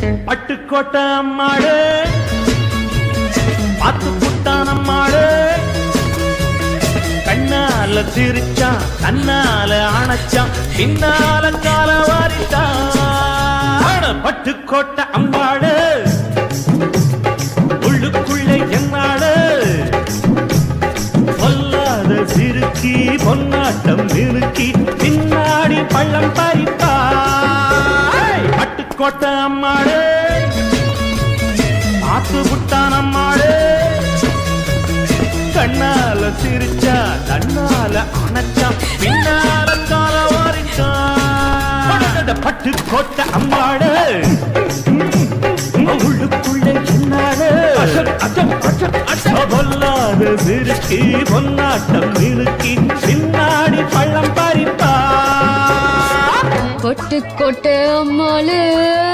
பட்டுக்கோட்டை அம்மாடு பார்த்து புட்டான் அம்மாடு கண்ணால சிரிச்சான் கண்ணால அணைச்சான் பின்னால கால வாரிட்டான் பட்டுக்கோட்டை அம்மாடு உள்ளுக்குள்ளே என்னாடு பொல்லாத சிறுக்கி பொன்னாட்டம் நிறுக்கி பின்னாடி பள்ளம் பறிப்பாய் பட்டுக்கோட்டை அம்மாடு ஆத்து புட்டான் அம்மாடு கண்ணால சிரிச்சா கண்ணால அணைச்சா பின்னால கால வாரிச்சான் பட்டுக்கோட்டை அம்மாடு உள்ளுக்குள்ளே என்னாடு பொல்லாத சிறுக்கி பொன்னாட்டம் நிறுக்கி பின்னாடி பள்ளம் பறிப்பா கொட்டு கொட்டு அம்மாளு